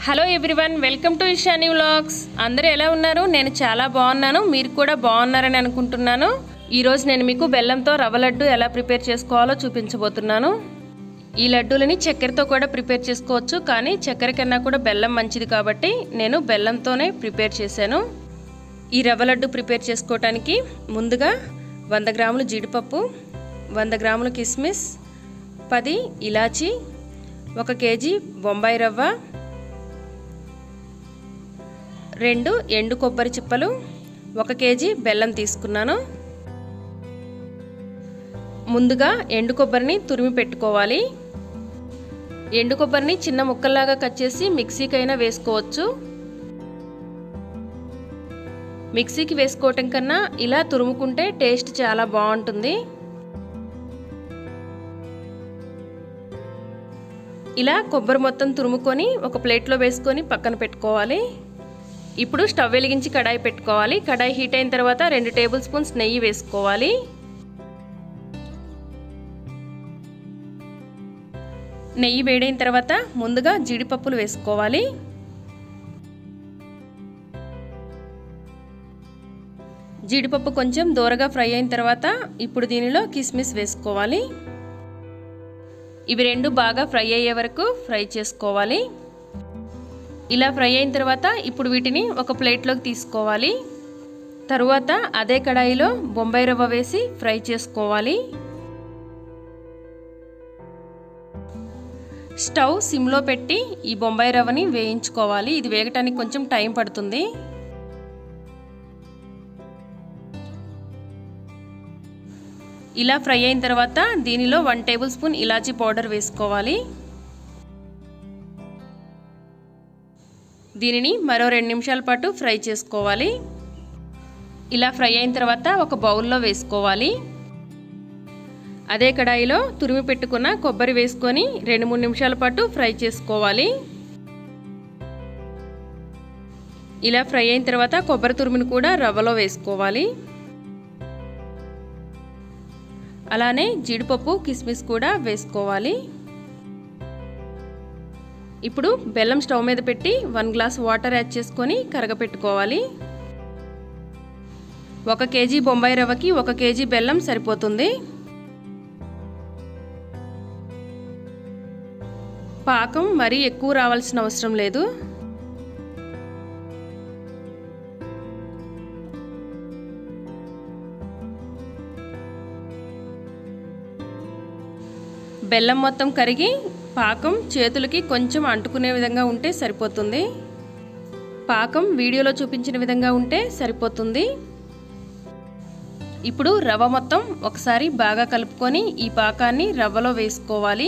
hello everyone welcome to Ishani vlogs అందరూ ఎలా ఉన్నారు నేను చాలా బాగున్నాను మీరు కూడా బాగున్నారని అనుకుంటున్నాను ఈరోజు నేను మీకు బెల్లంతో రవ్వ లడ్డు ఎలా ప్రిపేర్ చేసుకోవాలో చూపించబోతున్నాను ఈ లడ్డూలని చక్కెరతో కూడా ప్రిపేర్ చేసుకోవచ్చు కానీ చక్కెర కన్నా కూడా బెల్లం మంచిది కాబట్టి నేను బెల్లంతోనే ప్రిపేర్ చేశాను ఈ రవ్వ లడ్డు ప్రిపేర్ చేసుకోవటానికి ముందుగా వంద గ్రాములు జీడిపప్పు వంద గ్రాములు కిస్మిస్ పది ఇలాచి ఒక కేజీ బొంబాయి రవ్వ రెండు ఎండు కొబ్బరి చిప్పలు ఒక కేజీ బెల్లం తీసుకున్నాను ముందుగా ఎండు కొబ్బరిని తురిమి పెట్టుకోవాలి ఎండు కొబ్బరిని చిన్న ముక్కల్లాగా కట్ చేసి మిక్సీకైనా వేసుకోవచ్చు మిక్సీకి వేసుకోవటం కన్నా ఇలా తురుముకుంటే టేస్ట్ చాలా బాగుంటుంది ఇలా కొబ్బరి మొత్తం తురుముకొని ఒక ప్లేట్లో వేసుకొని పక్కన పెట్టుకోవాలి ఇప్పుడు స్టవ్ వెలిగించి కడాయి పెట్టుకోవాలి కడాయి హీట్ అయిన తర్వాత రెండు టేబుల్ స్పూన్స్ నెయ్యి వేసుకోవాలి నెయ్యి వేడైన తర్వాత ముందుగా జీడిపప్పులు వేసుకోవాలి జీడిపప్పు కొంచెం దూరగా ఫ్రై అయిన తర్వాత ఇప్పుడు దీనిలో కిస్మిస్ వేసుకోవాలి ఇవి రెండు బాగా ఫ్రై అయ్యే వరకు ఫ్రై చేసుకోవాలి ఇలా ఫ్రై అయిన తర్వాత ఇప్పుడు వీటిని ఒక ప్లేట్లోకి తీసుకోవాలి తరువాత అదే కడాయిలో బొంబాయి రవ్వ వేసి ఫ్రై చేసుకోవాలి స్టవ్ సిమ్లో పెట్టి ఈ బొంబాయి రవ్వని వేయించుకోవాలి ఇది వేగటానికి కొంచెం టైం పడుతుంది ఇలా ఫ్రై అయిన తర్వాత దీనిలో one tablespoon elaichi powder వేసుకోవాలి దీనిని మరో రెండు నిమిషాల పాటు ఫ్రై చేసుకోవాలి ఇలా ఫ్రై అయిన తర్వాత ఒక బౌల్లో వేసుకోవాలి అదే కడాయిలో తురిమి పెట్టుకున్న కొబ్బరి వేసుకొని రెండు మూడు నిమిషాల పాటు ఫ్రై చేసుకోవాలి ఇలా ఫ్రై అయిన తర్వాత కొబ్బరి తురిమిని కూడా రవ్వలో వేసుకోవాలి అలానే జీడిపప్పు కిస్మిస్ కూడా వేసుకోవాలి ఇప్పుడు బెల్లం స్టవ్ మీద పెట్టి వన్ గ్లాస్ వాటర్ యాడ్ చేసుకొని కరగపెట్టుకోవాలి ఒక కేజీ బొంబాయి రవ్వకి ఒక కేజీ బెల్లం సరిపోతుంది పాకం మరీ ఎక్కువ రావాల్సిన అవసరం లేదు బెల్లం మొత్తం కరిగి పాకం చేతులకి కొంచెం అంటుకునే విధంగా ఉంటే సరిపోతుంది పాకం వీడియోలో చూపించిన విధంగా ఉంటే సరిపోతుంది ఇప్పుడు రవ్వ మొత్తం ఒకసారి బాగా కలుపుకొని ఈ పాకాన్ని రవ్వలో వేసుకోవాలి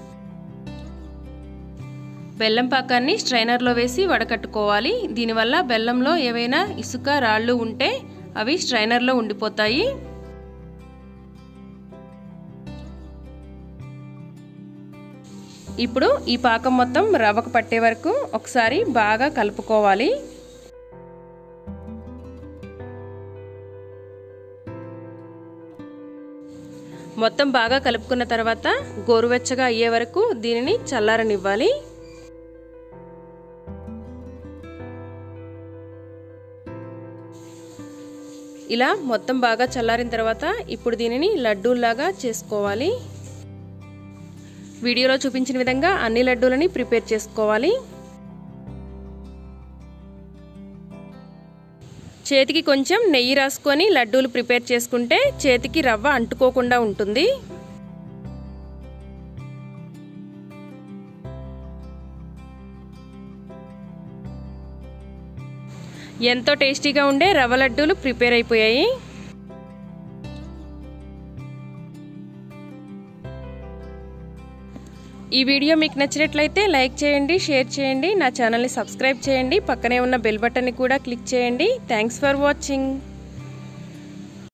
బెల్లం పాకాన్ని స్ట్రైనర్లో వేసి వడకట్టుకోవాలి దీనివల్ల బెల్లంలో ఏవైనా ఇసుక రాళ్ళు ఉంటే అవి స్ట్రైనర్లో ఉండిపోతాయి ఇప్పుడు ఈ పాకం మొత్తం రవ్వకు పట్టే వరకు ఒకసారి బాగా కలుపుకోవాలి మొత్తం బాగా కలుపుకున్న తర్వాత గోరువెచ్చగా అయ్యే వరకు దీనిని చల్లారనివ్వాలి ఇలా మొత్తం బాగా చల్లారిన తర్వాత ఇప్పుడు దీనిని లడ్డూల్లాగా చేసుకోవాలి వీడియోలో చూపించిన విధంగా అన్ని లడ్డూలని ప్రిపేర్ చేసుకోవాలి చేతికి కొంచెం నెయ్యి రాసుకొని లడ్డూలు ప్రిపేర్ చేసుకుంటే చేతికి రవ్వ అంటుకోకుండా ఉంటుంది ఎంతో టేస్టీగా ఉండే రవ్వ లడ్డూలు ప్రిపేర్ అయిపోయాయి ఈ వీడియో మీకు నచ్చినట్లయితే లైక్ చేయండి షేర్ చేయండి నా ఛానల్ని సబ్స్క్రైబ్ చేయండి పక్కనే ఉన్న బెల్ బటన్ని కూడా క్లిక్ చేయండి థ్యాంక్స్ ఫర్ వాచింగ్